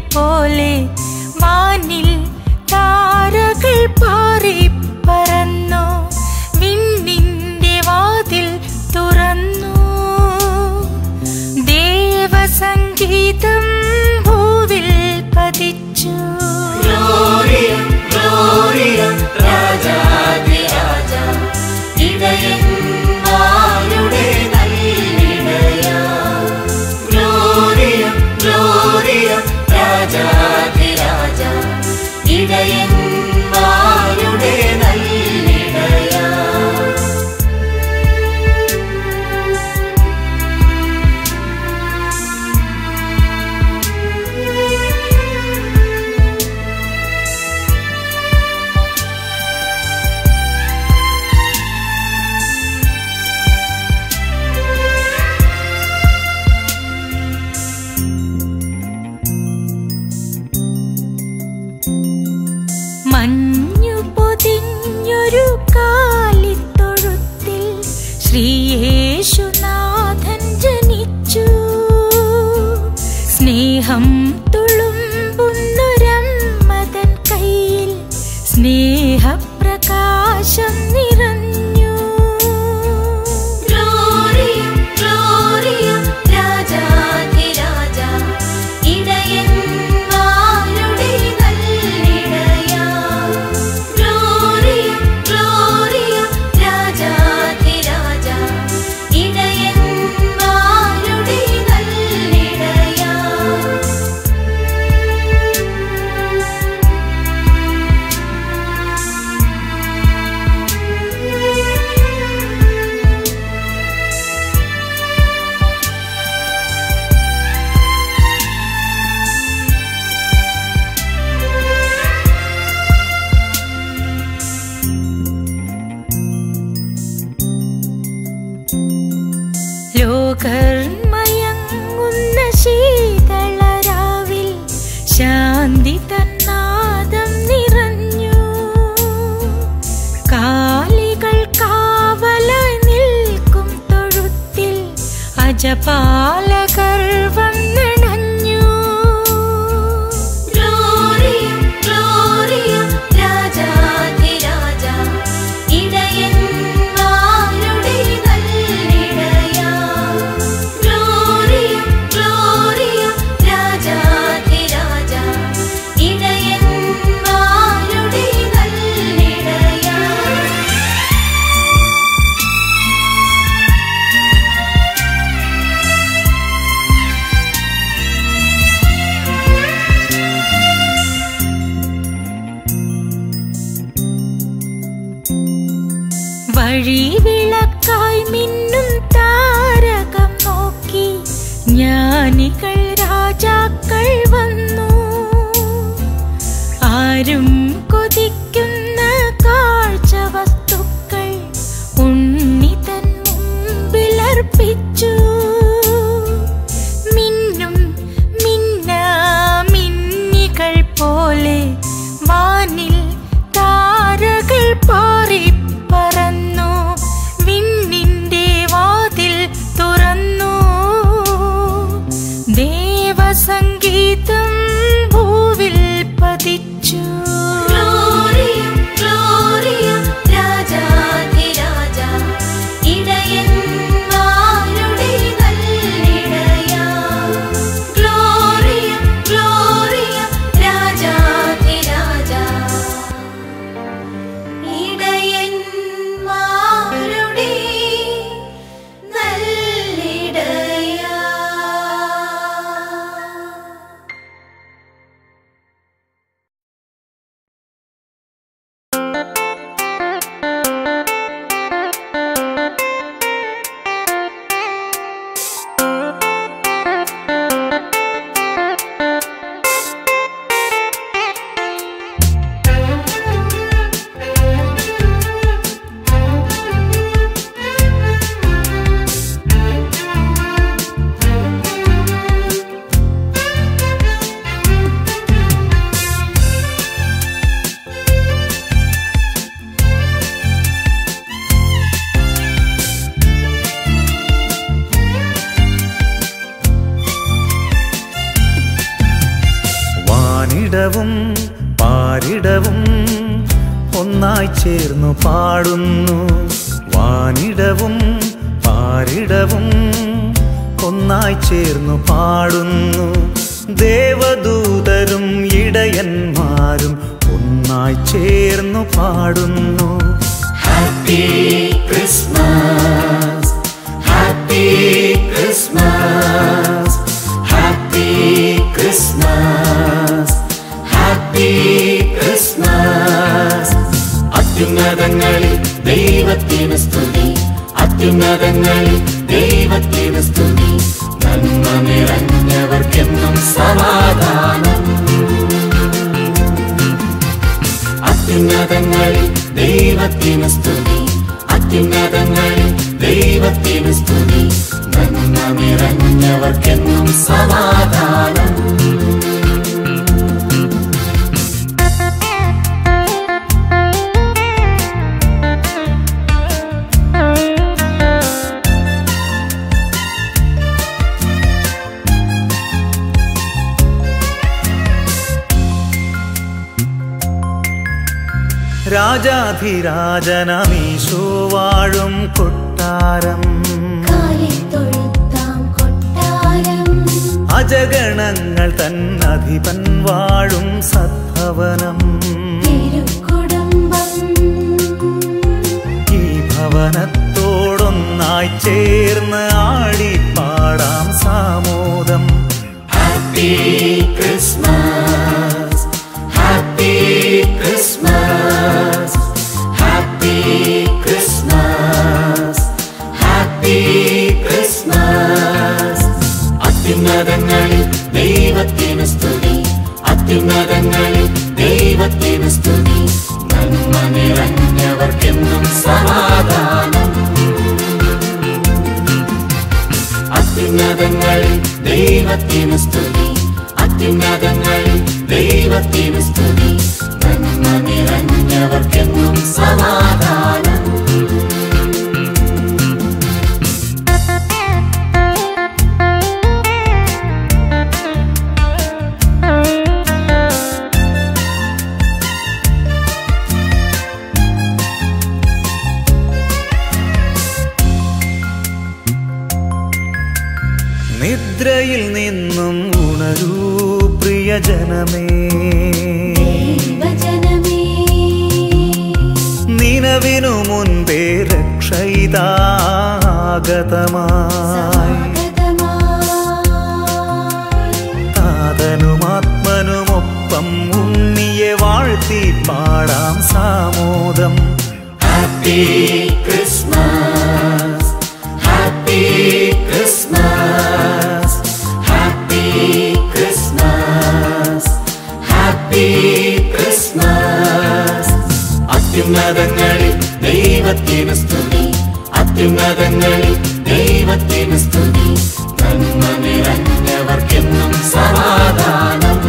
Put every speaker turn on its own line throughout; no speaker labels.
പോലെ വാനിൽ താരകൾ പാറി പറന്നു വിണ്ണിന്റെ വാതിൽ തുറന്നു ദേവസംഗീതം ഭൂവിൽ പതിച്ചു
Gloria, Gloria, രാജാധിരാജ ഇടയന്മാരുടെ നല്ലിടയ ഗ്ലോറിയ ഗ്ലോറിയ രാജാധിരാജ ഇടയന്മാരുടെ നല്ലിടയ
മഞ്ഞു പൊതിഞ്ഞൊരു കാലിത്തൊഴുത്തിൽ ശ്രീയേശുനാഥൻ ജനിച്ചു സ്നേഹം തുളുമ്പുന്നൊരമ്മതൻ കയ്യിൽ സ്നേഹപ്രകാശം നിറഞ്ഞു
ഗ്ലോറിയ ഗ്ലോറിയ രാജാധിരാജ ഇടയന്മാരുടെ നല്ലിടയ ഗ്ലോറിയ ഗ്ലോറിയ രാജാധിരാജ ഇടയന്മാരുടെ നല്ലിടയ
ലോകർ മയങ്ങുന്ന ശീതളരാവിൽ ശാന്തി തന്നാദം നിറഞ്ഞു കാലികൾ കാവലായി നിൽക്കും തൊഴുത്തിൽ അജപാലകർ വന്നണഞ്ഞു
ഗ്ലോറിയ ഗ്ലോറിയ രാജാധിരാജ ഇടയന്മാരുടെ നല്ലിടയ ഗ്ലോറിയ ഗ്ലോറിയ രാജാധിരാജ ഇടയന്മാരുടെ നല്ലിടയ
വഴി വിളക്കായി മിന്നും താരകം നോക്കി ജ്ഞാനികൾ രാജാക്കൾ വന്നു ആരും കൊതിക്കുന്ന കാഴ്ച വസ്തുക്കൾ ഉണ്ണിതൻ മുമ്പിലർപ്പിച്ചു മിന്നും മിന്ന മിന്നികൾ പോലെ വാനിൽ താരകൾ പാറി പറന്നു വിണ്ണിന്റെ വാതിൽ തുറന്നു ദേവസംഗീതം ഭൂവിൽ പതിച്ചു
വാനിടവും പാരിടവും ഒന്നായി ചേർന്നു പാടുന്നു വാനിടവും പാരിടവും ഒന്നായി ചേർന്നു പാടുന്നു ദേവദൂതരും ഇടയന്മാരും ഒന്നായി ചേർന്നു പാടുന്നു happy Christmas happy Christmas happy Christmas happy Christmas അത്യുന്നതങ്ങളിൽ ദൈവത്തിന് സ്തുതി അത്യുന്നതങ്ങളിൽ ദൈവത്തിന് സ്തുതി നന്മ നിറഞ്ഞവർക്കെന്നും സമാധാനം അത്യുന്നതങ്ങളിൽ ദൈവത്തിന് സ്തുതി അത്യുന്നതങ്ങളിൽ ദൈവത്തിന് സ്തുതി നന്മ നിറഞ്ഞവർക്കെന്നും സമാധാനം രാജാധിരാജനമീശോ വാഴും കൊട്ടാരം
കാലിത്തൊഴുത്താം കൊട്ടാരം
അജഗണങ്ങൾ തന്നധിപൻ വാഴും സദ്ഭവനം
തിരുക്കുടുംബം
ഈ ഭവനത്തോടൊന്നായി ചേർന്ന് ആടിപ്പാടാം സാമോദം happy Christmas happy Christmas happy Christmas happy Christmas അത്യുന്നതങ്ങളിൽ ദൈവത്തിന് സ്തുതി അത്യുന്നതങ്ങളിൽ ദൈവത്തിന് സ്തുതി നന്മ നിറഞ്ഞവർക്കെന്നും സമാധാനം അത്യുന്നതങ്ങളിൽ ദൈവത്തിന് സ്തുതി അത്യുന്നതങ്ങളിൽ ദൈവത്തിന് സ്തുതി നന്മ നിറഞ്ഞവർക്കെന്നും സമാധാനം നിദ്രയിൽ നിന്നും ഉണരൂ പ്രിയജനമേ
ദൈവജനമേ
നിലവിനു മുൻപേ രക്ഷയിതാഗതമായി
സ്വാഗതമായി
താതനുമാത്മനുമൊപ്പം ഉണ്ണിയെ വാഴ്ത്തി പാടാം സാമോദം happy Christmas happy Christmas happy Christmas happy Christmas അത്യുന്നതങ്ങളിൽ ദൈവത്തിന് സ്തുതി അത്യുന്നതങ്ങളിൽ ദൈവത്തിന് സ്തുതി നന്മ നിറഞ്ഞവർക്കെന്നും സമാധാനം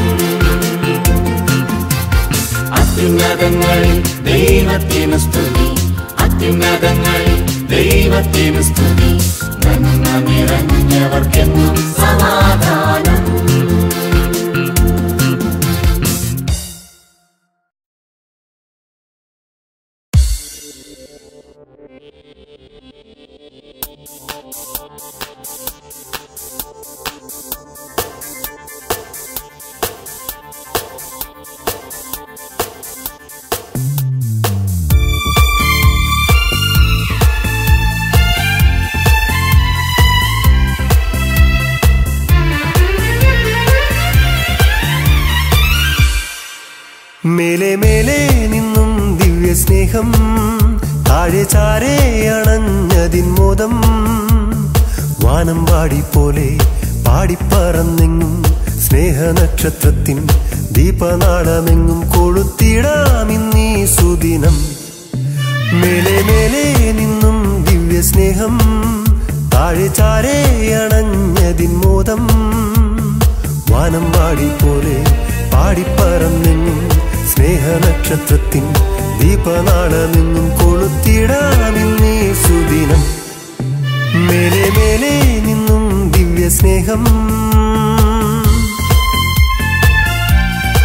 അത്യുന്നതങ്ങളിൽ ദൈവത്തിന് സ്തുതി അത്യുന്നതങ്ങളിൽ ദൈവത്തിന് സ്തുതി നന്മ നിറഞ്ഞവർക്കെന്നും സമാധാനം
മേലെ മേലെ നിന്നും ദിവ്യ സ്നേഹം താഴെ ചാരെ അണഞ്ഞതിൻ മോദം വാനം പാടി പോലെ പാടിപ്പറന്നെങ്ങും സ്നേഹനക്ഷത്രത്തിൻ ദീപനാളമെങ്ങും കൊളുത്തിടാമിന്നീ സുദിനം മേലെ മേലെ നിന്നും ദിവ്യ സ്നേഹം താഴെ ചാരെ അണഞ്ഞതിൻ മോദം വാനം പാടി പോലെ പാടിപ്പറന്നെങ്ങും സ്നേഹനക്ഷത്രത്തിൻ ദീപനാളമെങ്ങും കൊളുത്തിടാമിന്നീ സുദിനം മേലെ മേലെ നിന്നും ദിവ്യ സ്നേഹം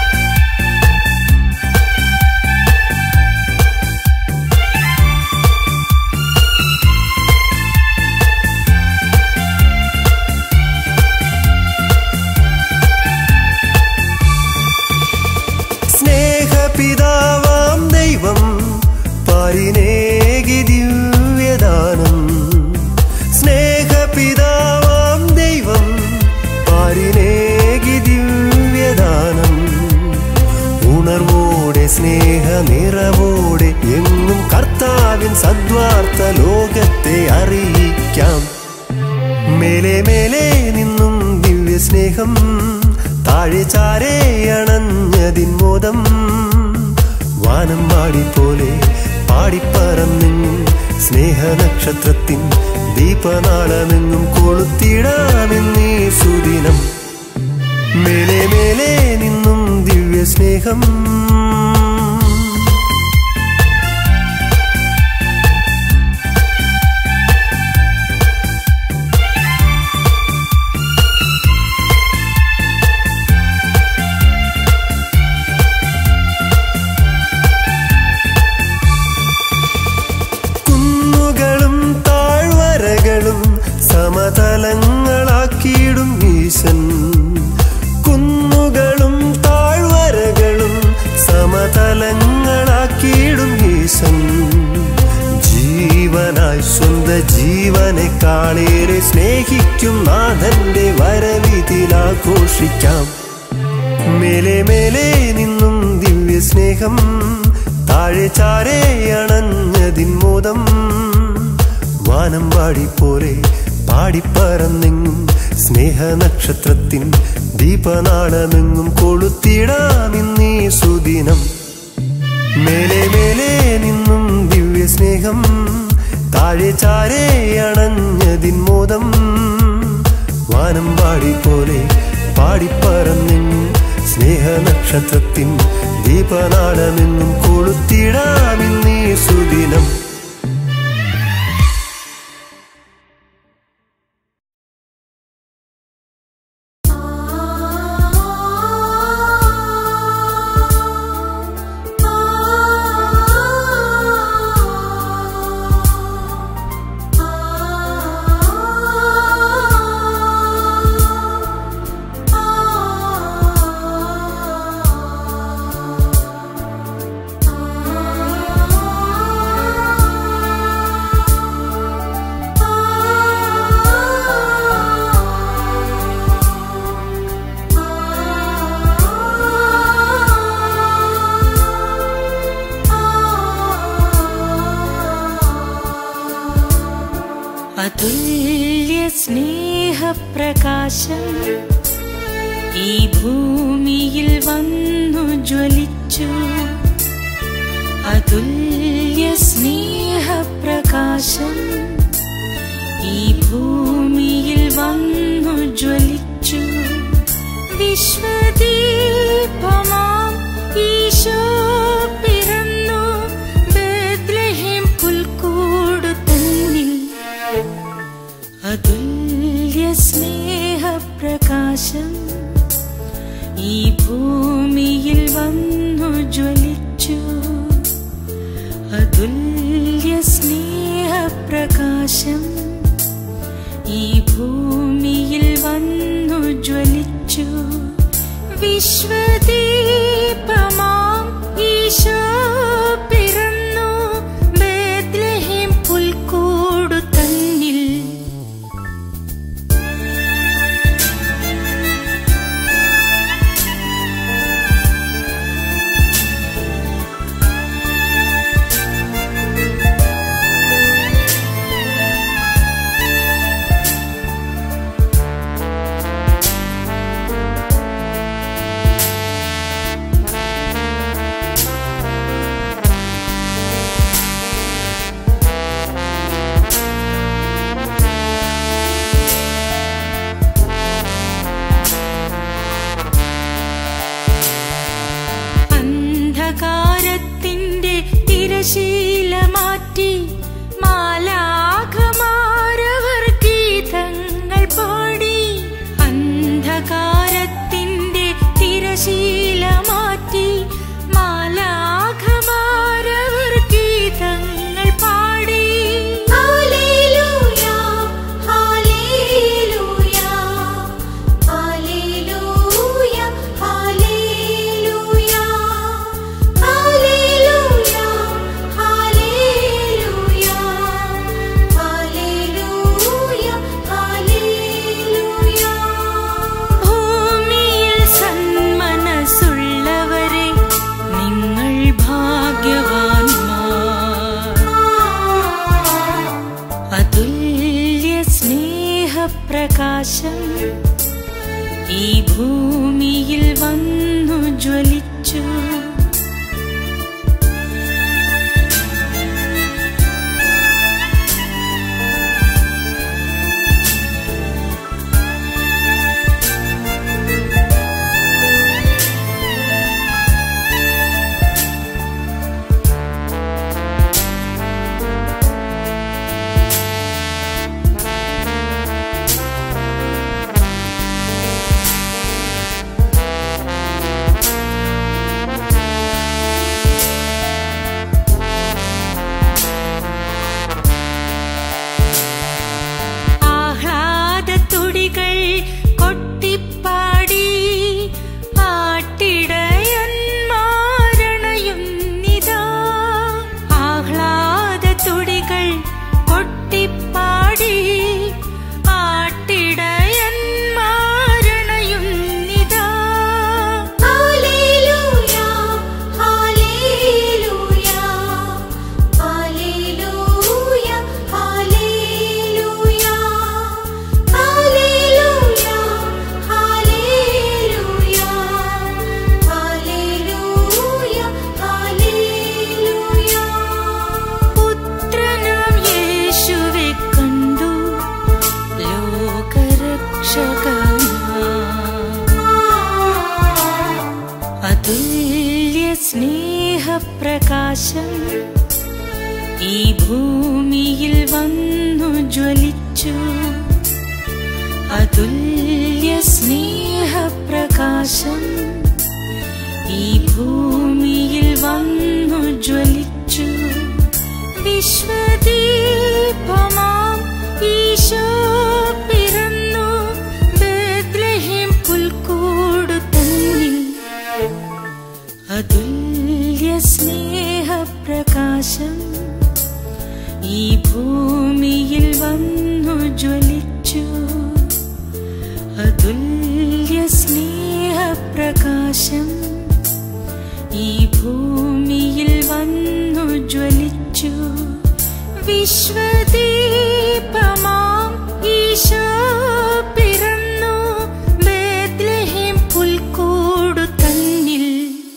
സദ്വാർത്ത ലോകത്തെ അറിയിക്കാം മേലെ മേലെ നിന്നും ദിവ്യ സ്നേഹം താഴെ ചാരേ അണഞ്ഞതിൻ മോദം വാനം പാടി പോലെ പാടിപ്പറന്നെങ്ങും സ്നേഹനക്ഷത്രത്തിൻ ദീപനാളമെങ്ങും കൊളുത്തിടാമെന്നീ സുദിനം മേലെ മേലെ നിന്നും ദിവ്യ സ്നേഹം കുന്നുകളും താഴ്വരകളും സമതലങ്ങളാക്കിയിടും ഈശൻ കുന്നുകളും താഴ്വരകളും സമതലങ്ങളാക്കിയിടും ഈശൻ ജീവനായി സ്വന്ത ജീവനെക്കാളേറെ സ്നേഹിക്കും നാഥന്റെ വരവിതിലാഘോഷിക്കാം മേലെ മേലെ നിന്നും ദിവ്യ സ്നേഹം താഴെ ചാരേ അണഞ്ഞതിൻ മോദം വാനം പാടി പോലെ പാടിപ്പറന്നെങ്ങും സ്നേഹനക്ഷത്രത്തിൻ ദീപനാളമെങ്ങും കൊളുത്തിടാമിന്നീ സുദിനം മേലെ മേലെ നിന്നും ദിവ്യ സ്നേഹം താഴെ ചാരേ അണഞ്ഞതിൻ മോദം വാനം പാടി പോലെ പാടിപ്പറന്നെങ്ങും സ്നേഹനക്ഷത്രത്തിൻ ദീപനാളമെങ്ങും കൊളുത്തിടാമിന്നീ സുദിനം
അതുല്യ സ്നേഹപ്രകാശം ഈ ഭൂമിയിൽ വന്നു ജ്വലിച്ചു അതുല്യ സ്നേഹപ്രകാശം ഈ ഭൂമിയിൽ വന്നു ജ്വലിച്ചു വിശ്വദീപമാം ഈശോ പിറന്നു ബേത്ലഹേം പുൽക്കൂടു തന്നിൽ അതുല്യ സ്നേഹപ്രകാശം ഈ ഭൂമിയിൽ വന്നു ജ്വലിച്ചു അതുല്യ സ്നേഹപ്രകാശം ഈ ഭൂമിയിൽ വന്നു ജ്വലിച്ചു വിശ്വദീപമാം ഈശോ പിറന്നു ബേത്ലഹേം പുൽക്കൂടു തന്നിൽ അന്ധകാരത്തിന്റെ തിരശീല മാറ്റി മാലാഖമാരവർ ഗീതങ്ങൾ പാടി അന്ധകാരത്തിന്റെ തിരശീല മാറ്റി മാലാഖമാരവർ ഗീതങ്ങൾ പാടി
hallelujah hallelujah hallelujah hallelujah hallelujah hallelujah hallelujah hallelujah
ഭൂമിയിൽ സന്മനസ്സു സ്നേഹപ്രകാശം ഈ ഭൂമിയിൽ വന്നു ജ്വലിച്ചു അതുല്യ സ്നേഹപ്രകാശം ഈ ഭൂമിയിൽ വന്നു ജ്വലിച്ചു വിശ്വദീപമാം ഈശോ പിറന്നു ബേത്ലഹേം പുൽക്കൂടു തന്നിൽ അതുല്യ സ്നേഹപ്രകാശം ഈ ഭൂമിയിൽ വന്നു ജ്വലിച്ചു അതുല്യ സ്നേഹപ്രകാശം ഈ ഭൂമിയിൽ വന്നു ജ്വലിച്ചു വിശ്വദീപമാം ഈശോ പിറന്നു ബേത്ലഹേം പുൽക്കൂടു തന്നിൽ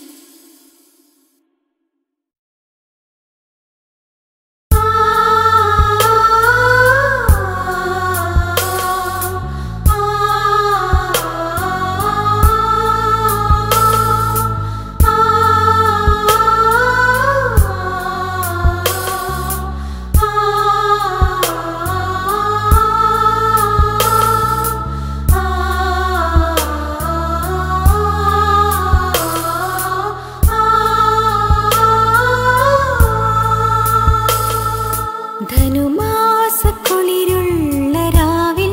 ധനുമാസക്കുളിരുള്ള രാവിൽ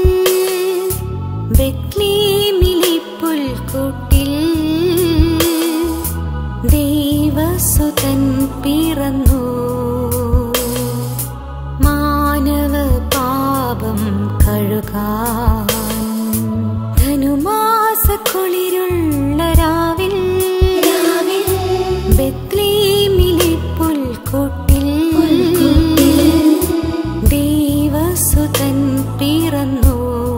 ബെത്ലീമിലെ പുൽക്കൂട്ടിൽ ദൈവസുതൻ പിറന്നു മാനവ പാപം കഴുകാൻ ധനുമാസക്കുളിരുള്ള രാവിൽ ബെത്ലീമിലെ പുൽക്കൂട്ടിൽ ദൈവസുതൻ പിറന്നു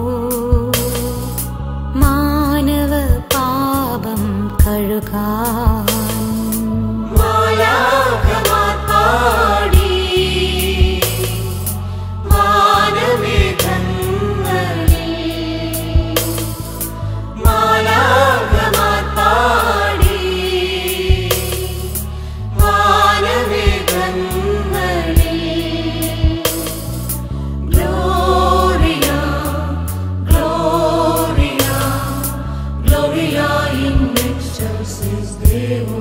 മാനവ പാപം കഴുകാൻ
മാലാഖമാർ പാടി വാനമേഘങ്ങളിൽ മാലാഖമാർ പാടി വാനമേഘങ്ങളിൽ Gloria Gloria Gloria in excelsis Deo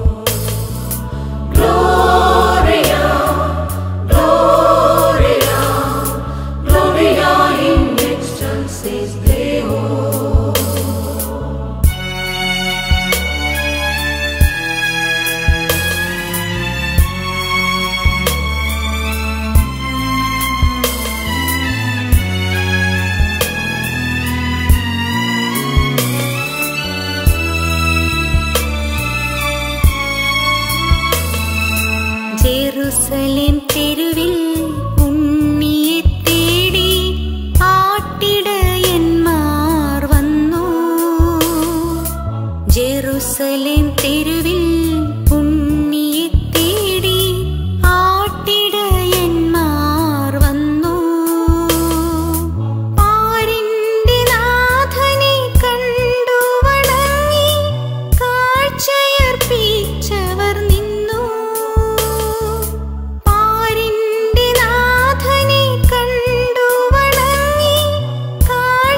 Gloria, Gloria, Gloria in excelsis Deo.
Jerusalem തെരുവിൽ ഉണ്ണിയെ തേടി ആട്ടിടയന്മാർ വന്നു ജെറുസലേം തെരുവിൽ ഉണ്ണിയെ തേടി ആട്ടിടയന്മാർ വന്നു പാരിന്റെ നാഥനെ കണ്ടു വണങ്ങി കാഴ്ചയർപ്പിച്ചവർ നിന്നു പാരിന്റെ നാഥനെ കണ്ടു വണങ്ങി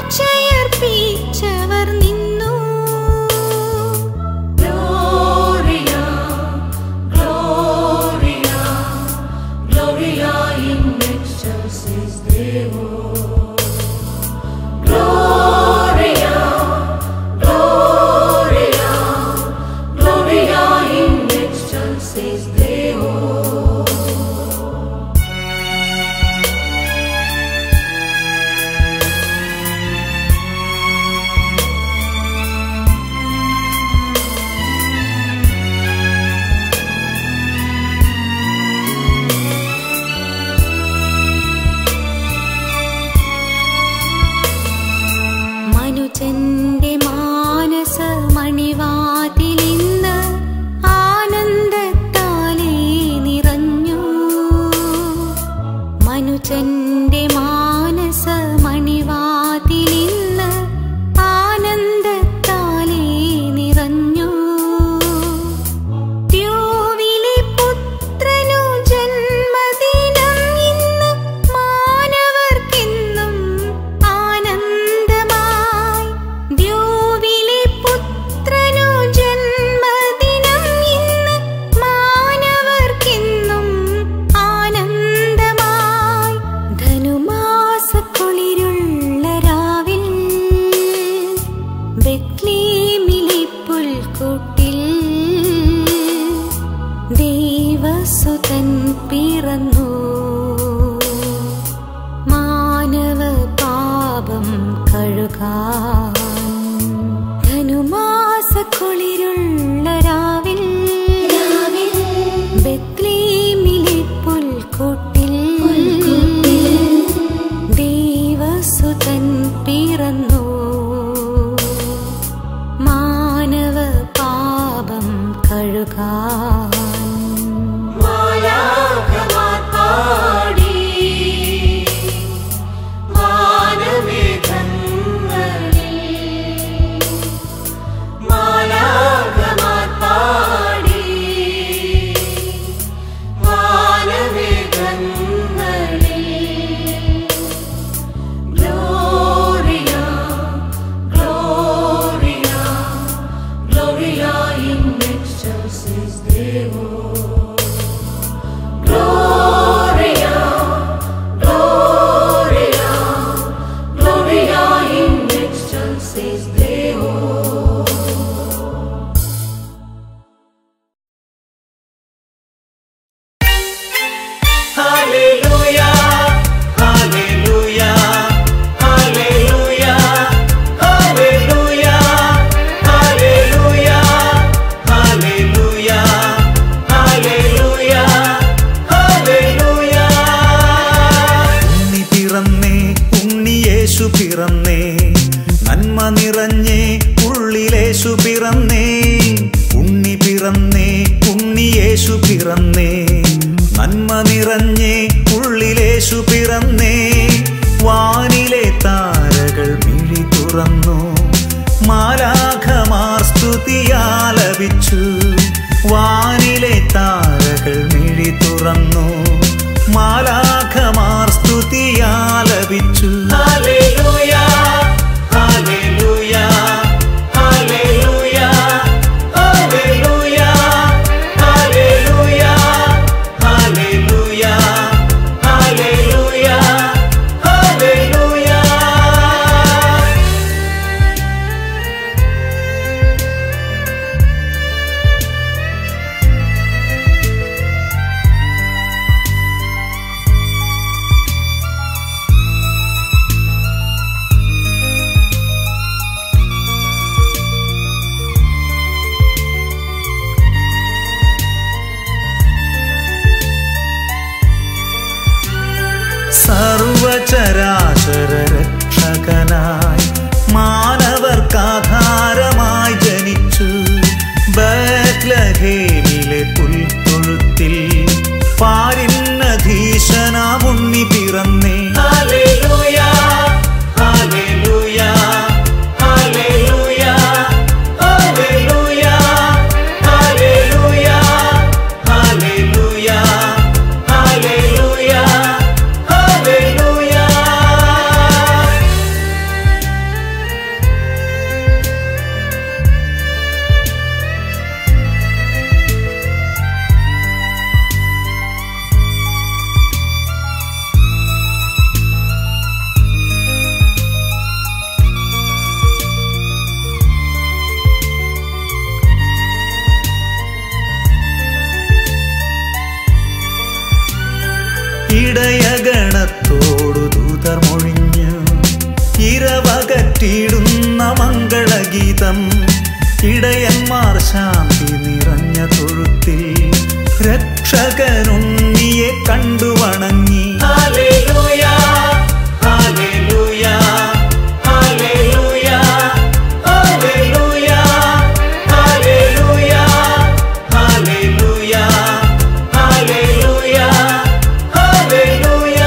കാഴ്ചയർപ്പിച്ചവർ നിന്നു
Gloria, Deo. Gloria, Gloria, Gloria in excelsis Deo.
Hallelujah, hallelujah, hallelujah, hallelujah, hallelujah, hallelujah, hallelujah, hallelujah. ഉണ്ണി പിറന്നേ ഉണ്ണി യേശു പിറന്നേ നന്മ നിറഞ്ഞേ ഉള്ളിലേശു പിറന്നേ ഉണ്ണി പിറന്നേ ഉണ്ണി യേശു പിറന്നേ നന്മ നിറഞ്ഞേ ഉള്ളിലേശു പിറന്നേ വാനിലെ താരകൾ മിഴി തുറന്നു മാലാഖമാർ സ്തുതിയാലപിച്ചു വാനിലെ താരകൾ മിഴി തുറന്നു മാലാഖമാർ സ്തുതിയാലപിച്ചു hallelujah hallelujah hallelujah hallelujah hallelujah hallelujah hallelujah hallelujah സർവചരാചര രക്ഷകനായി മാനവർക്കാധാരമായി ജനിച്ചു ബത്ലഹേമിലെ പുൽത്തൊഴുത്തിൽ പാരിന്നധീശനാമുണ്ണി പിറന്നേ hallelujah hallelujah hallelujah hallelujah hallelujah hallelujah hallelujah hallelujah ഇടയഗണത്തോടു ദൂതർ മൊഴിഞ്ഞു ഇരവകറ്റിയിടുന്ന മംഗളഗീതം ഇടയന്മാർ ശാന്തി നിറഞ്ഞ തൊഴുത്തിൽ രക്ഷകനുണ്ണിയെ കണ്ടു വണങ്ങി hallelujah hallelujah hallelujah hallelujah hallelujah hallelujah hallelujah hallelujah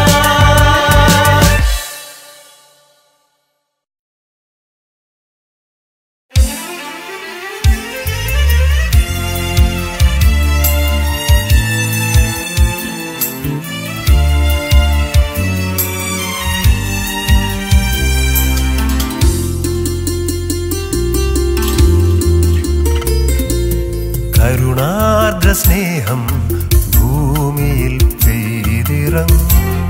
കരുണാർദ്ര സ്നേഹം ഭൂമിയിൽ പെയ്തിറങ്ങും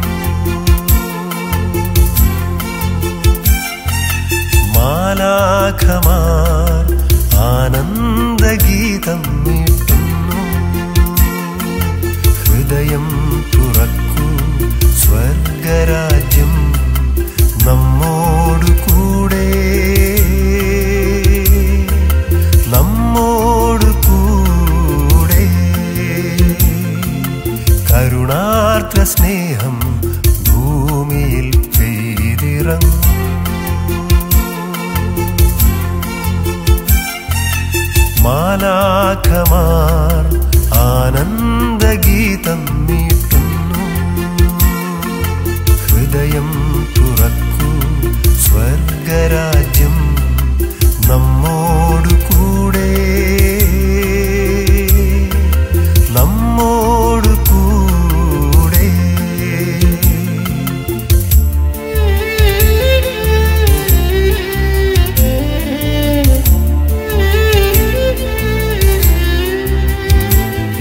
മാലാഖമാർ ആനന്ദഗീതം മീട്ടുന്നു ഹൃദയം തുറക്കൂ സ്വർഗരാജ്യം നമ്മോടു കൂടെ നമ്മോടു കൂടെ കരുണാർദ്ര സ്നേഹം ഭൂമിയിൽ പെയ്തിറങ്ങും മാലാഖമാർ ആനന്ദഗീതം മീട്ടുന്നു ഹൃദയം തുറക്കൂ സ്വർഗരാജ്യം നമ്മോടു കൂടെ നമ്മോടു കൂടെ
Thank you.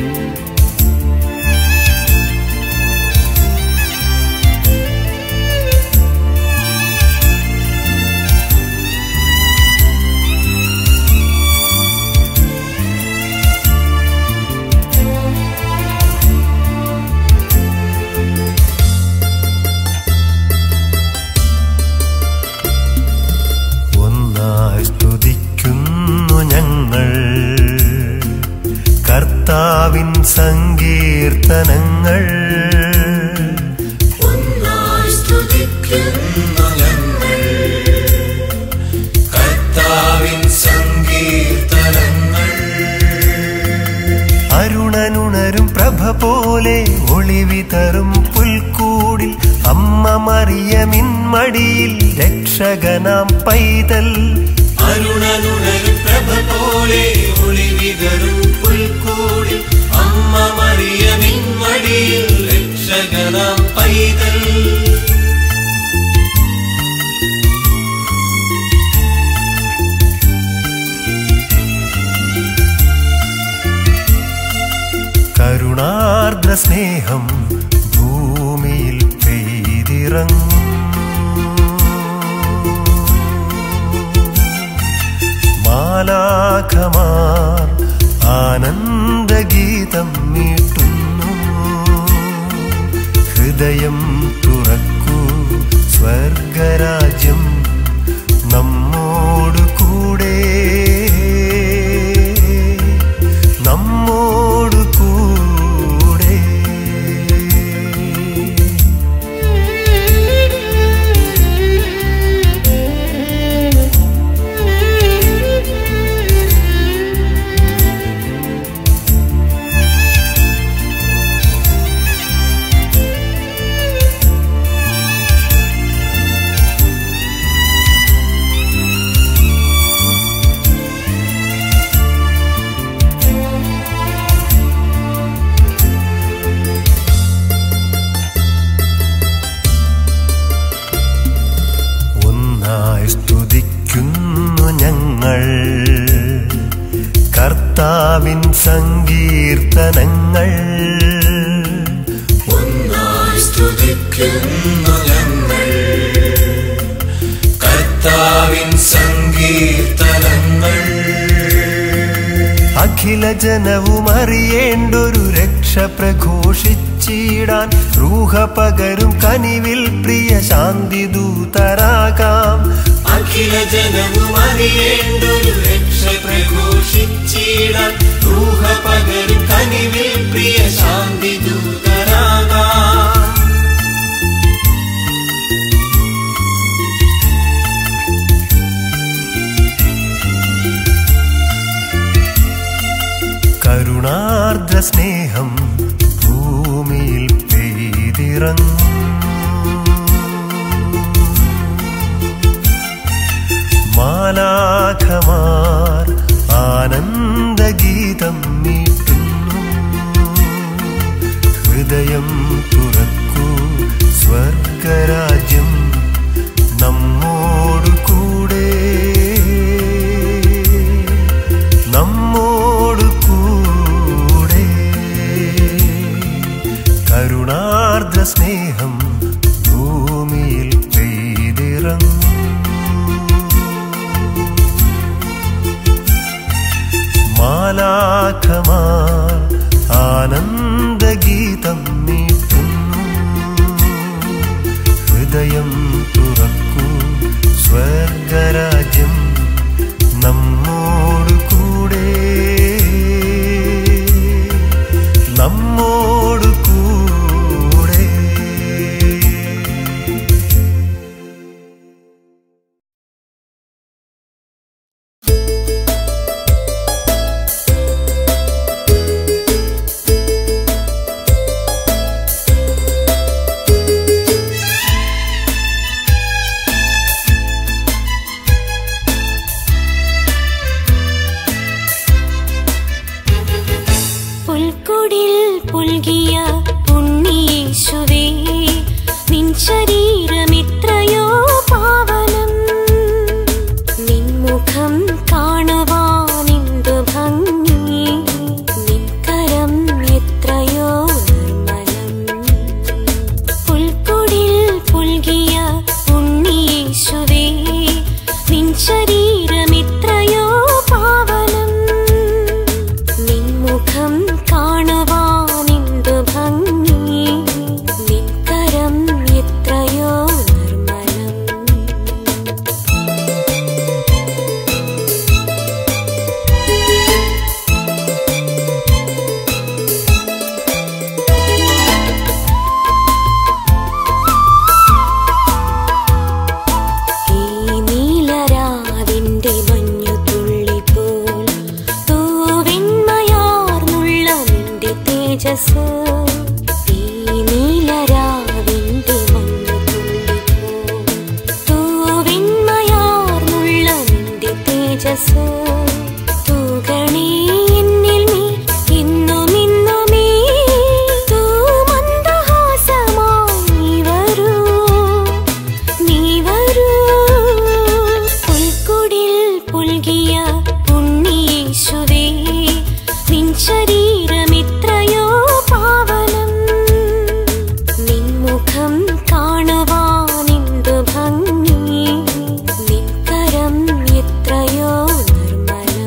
കർത്താവിൻ സങ്കീർത്തനങ്ങൾ
ഒന്നായി സ്തുതിക്കുന്നു ഞങ്ങൾ കർത്താവിൻ സങ്കീർത്തനങ്ങൾ
അരുണനുണരും പ്രഭ പോലെ ഒളിവിതറും പുൽക്കൂടിൽ അമ്മ മറിയമിൻ മടിയിൽ രക്ഷകനാം പൈതൽ
അരുണനുണരും പ്രഭ പോലെ ഒളിവിതറും പുൽക്കൂടിൽ അമ്മ മറിയമിൻ മടിയിൽ രക്ഷകനാം പൈതൽ
കരുണാർദ്ര സ്നേഹം ഭൂമിയിൽ പെയ്തിറങ്ങും മാലാഖമാർ ആനന്ദഗീതം മീട്ടുന്നു ഹൃദയം തുറക്കൂ സ്വർഗരാജ്യം നമ്മോടു കൂടെ നമ്മോടു കൂടെ ഒന്നായി സ്തുതിക്കുന്നു ഞങ്ങൾ കർത്താവിൻ സങ്കീർത്തനങ്ങൾ
ഒന്നായി സ്തുതിക്കുന്നു ഞങ്ങൾ കർത്താവിൻ സങ്കീർത്തനങ്ങൾ
അഖില ജനവും അറിയേണ്ടൊരു രക്ഷ പ്രഘോഷിച്ചിടാൻ റൂഹ പകരും കനിവിൽ പ്രിയ ശാന്തി ദൂതരാകാം
അഖില ജനവും അറിയേണ്ടൊരു രക്ഷ പ്രഘോഷിച്ചിടാൻ റൂഹ പകരും കനിവിൽ പ്രിയ ശാന്തി ദൂതരാകാം
കരുണാർദ്ര സ്നേഹം ഭൂമിയിൽ പെയ്തിറങ്ങും മാലാഖമാർ ആനന്ദഗീതം മീട്ടുന്നു ഹൃദയം തുറക്കൂ സ്വർഗരാജ്യം നമ്മോടു കൂടെ നമ്മോടു കൂടെ കരുണാർദ്ര സ്നേഹം ഭൂമിയിൽ പെയ്തിറങ്ങും മാലാഖമാർ ആനന്ദഗീതം മീട്ടുന്നു ഹൃദയം തുറക്കൂ സ്വർഗരാജ്യം നമ്മോടു കൂടെ നമ്മോടു കൂടെ
പുൽക്കുടിൽ പുൽകിയ ഉണ്ണിയേശുവേ നിൻ ശരീരമിത്രയോ പാവനം നിൻ മുഖം കാണുവാനെന്തു ഭംഗി നിൻ കരം എത്രയോ നിർമ്മലം പുൽക്കുടിൽ പുൽകിയ ഉണ്ണിയേശുവേ നിൻ ശരീരമിത്രയോ പാവനം നിൻ മുഖം കാണുവാനെന്തു ഭംഗി തേജസ് ഈ നീലരാവിന്റെ മഞ്ഞു തുള്ളിപ്പോ തൂവിന്മയാർന്നുള്ള നിന്റെ തേജസ് തൂകണേ എന്നിൽ നീ ഇന്നും ഇന്നുമേ തൂമന്ദഹാസമായി നീ വരൂ നീ വരൂ പുൽക്കുടിൽ പുൽകിയ ഉണ്ണിയേശുവേ നിൻ ശരീരമിത്രയോ പാവനം നിൻ മുഖം കാണുവാനെന്തു ഭംഗി നിൻ കരം എത്രയോ നിർമ്മലം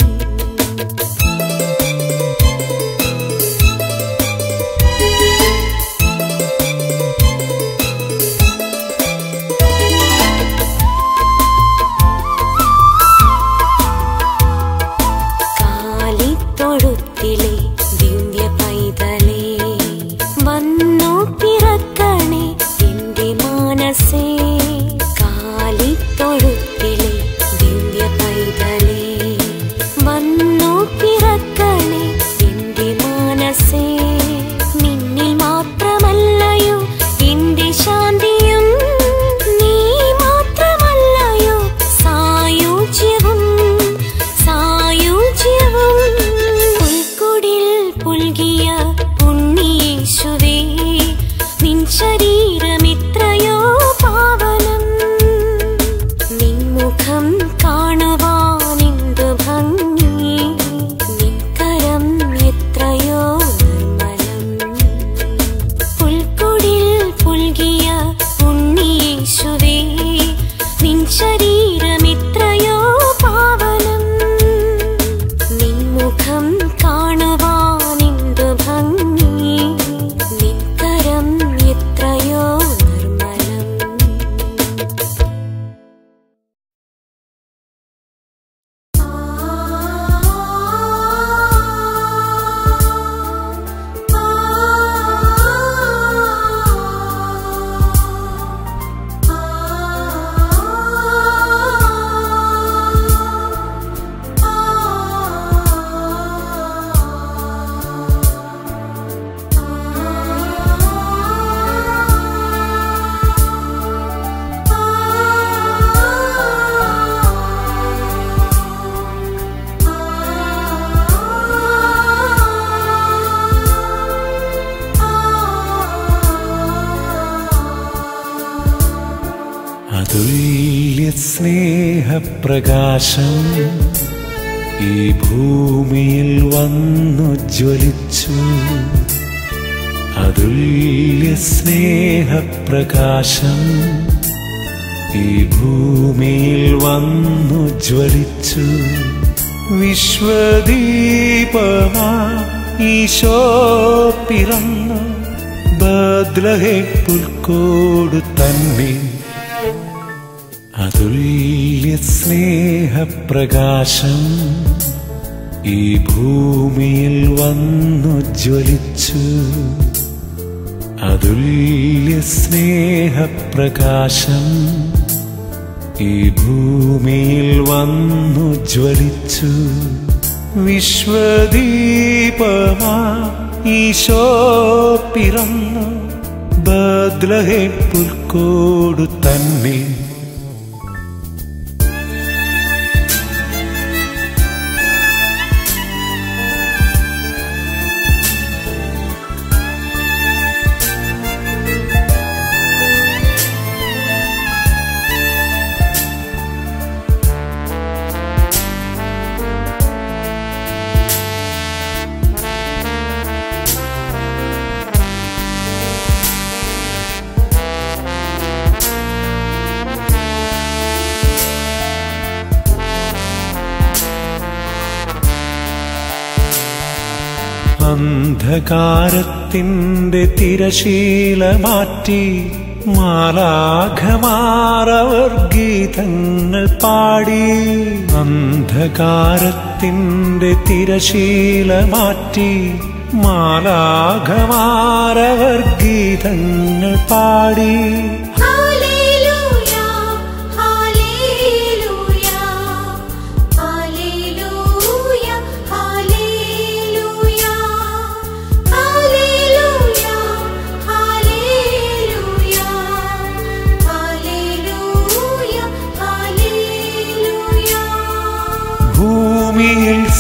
കാലിത്തൊഴുത്തിലെ ദിവ്യ പൈതലേ വന്നു പിറക്കണേ എന്റെ മാനസേ കാലിത്തൊഴുത്തിലെ ദിവ്യ പൈതലേ വന്നു പിറക്കണേ എന്റെ മാനസേ നിന്നിൽ മാത്രമല്ലയോ എന്റെ ശാന്തിയും നീ മാത്രമല്ലയോ സായുജ്യവും സായുജ്യവും പുൽക്കുടിൽ പുൽകിയ ഉണ്ണിയേശുവേ നിൻ ശരീരമിത്രയോ പാവനം നിൻ മുഖം കാണുവാനെന്തു ഭംഗി നിൻ കരം എത്രയോ നിർമ്മലം പുൽക്കുടിൽ പുൽകിയ ഉണ്ണിയേശുവേ നിൻ ശരീരമിത്രയോ പാവനം നിൻ മുഖം കാണുവാനെന്തു ഭംഗി നിൻ കരം എത്രയോ നിർമ്മലം
അതുല്യ സ്നേഹപ്രകാശം ഈ ഭൂമിയിൽ വന്നു ജ്വലിച്ചു അതുല്യ സ്നേഹപ്രകാശം ഈ ഭൂമിയിൽ വന്നു ജ്വലിച്ചു വിശ്വദീപമാ ഈശോ പിറന്നു ബദ്ലഹേ പുൽക്കോട് തന്നെ അതുല്യ സ്നേഹപ്രകാശം ഈ ഭൂമിയിൽ വന്നു ജ്വലിച്ചു അതുല്യ സ്നേഹപ്രകാശം ഈ ഭൂമിയിൽ വന്നു ജ്വലിച്ചു വിശ്വദീപമാ ഈശോ പിറന്നു ബദ്ലഹേ പുൽക്കോട് തന്നെ അന്ധകാരത്തിൻ്റെ തിരശീല മാറ്റി മാലാഘമാറവർ ഗീതങ്ങൾ പാടി അന്ധകാരത്തിൻ്റെ തിരശീല മാറ്റി മാലാഘമാറവർ ഗീതങ്ങൾ പാടി
hallelujah hallelujah hallelujah hallelujah hallelujah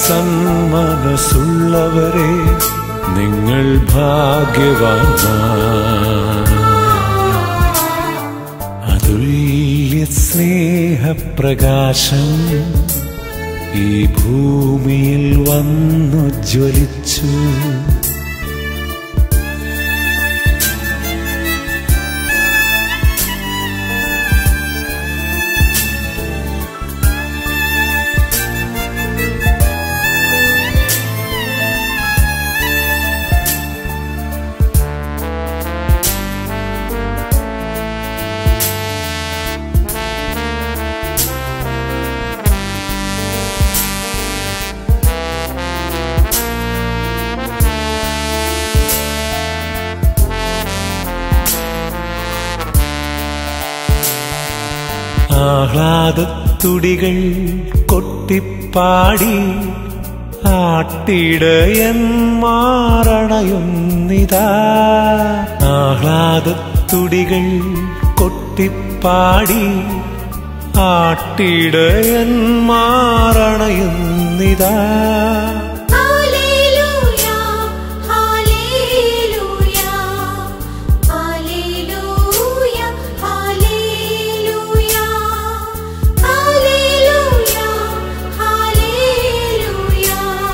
സന്മനസ്സുള്ളവരെ നിങ്ങൾ ഭാഗ്യവാന്മാർ അതുല്യ സ്നേഹപ്രകാശം ഈ ഭൂമിയിൽ വന്നു ജ്വലിച്ചു ആഹ്ലാദത്തുടികൾ കൊട്ടിപ്പാടി ആട്ടിടയൻ മാറണയുന്നിതാ ആഹ്ലാദത്തുടികൾ കൊട്ടിപ്പാടി ആട്ടിടയൻ മാറണയുന്നിതാ
hallelujah hallelujah hallelujah hallelujah hallelujah hallelujah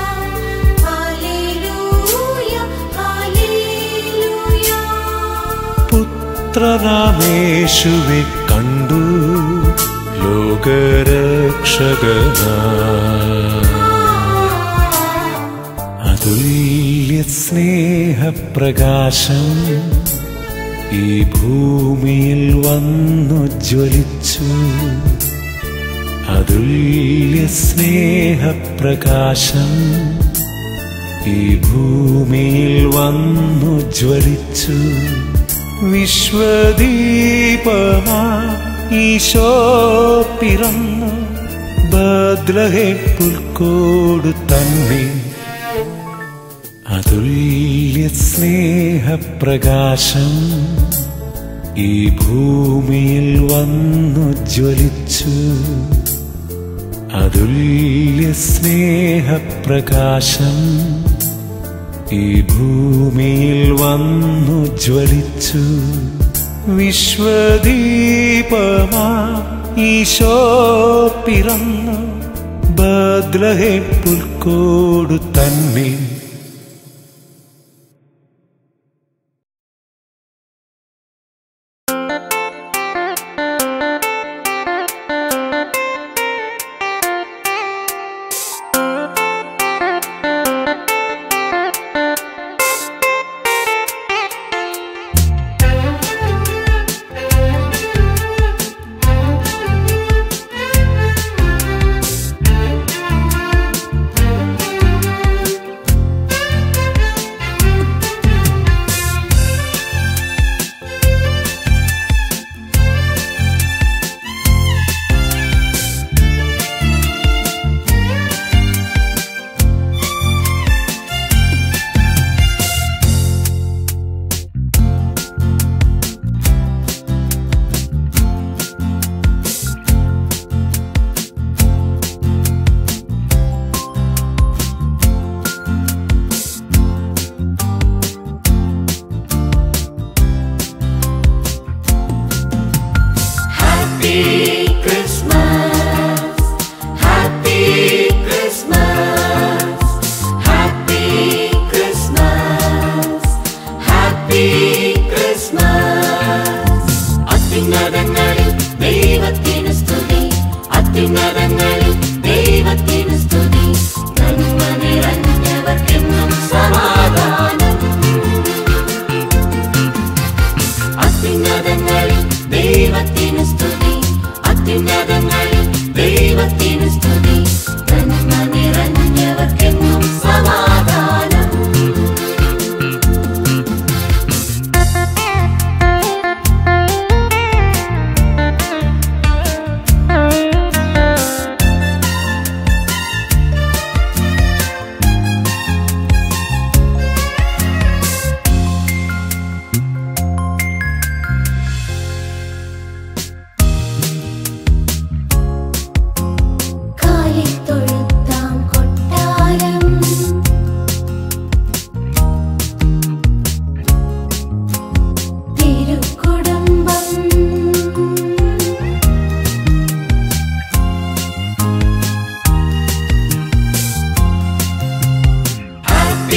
hallelujah hallelujah
പുത്രനാമേശുവെ കണ്ടു ലോകരക്ഷകനാ അതുല്യ സ്നേഹപ്രകാശം ഈ ഭൂമിയിൽ വന്നു ജ്വലിച്ചു അതുല്യ സ്നേഹപ്രകാശം ഈ ഭൂമിയിൽ വന്നു ജ്വലിച്ചു വിശ്വദീപമാ ഈശോ പിറന്നു ബദ്ലഹേ പുൽക്കോട് തന്നെ അതുല്യ സ്നേഹപ്രകാശം ഈ ഭൂമിയിൽ വന്നു ജ്വലിച്ചു അതുല്യ സ്നേഹപ്രകാശം ഈ ഭൂമിയിൽ വന്നു ജ്വലിച്ചു വിശ്വദീപമാ ഈശോ പിറന്നു ബദ്ലഹേ പുൽക്കോട് തന്നെ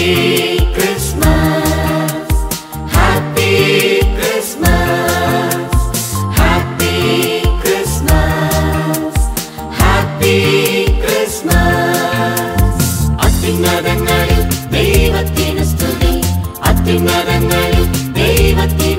Christmas, Happy Christmas, Happy Christmas, Happy Christmas. അത്യുന്നതങ്ങളിൽ ദൈവത്തിന് സ്തുതി അത്യുന്നതങ്ങളിൽ ദൈവത്തിന്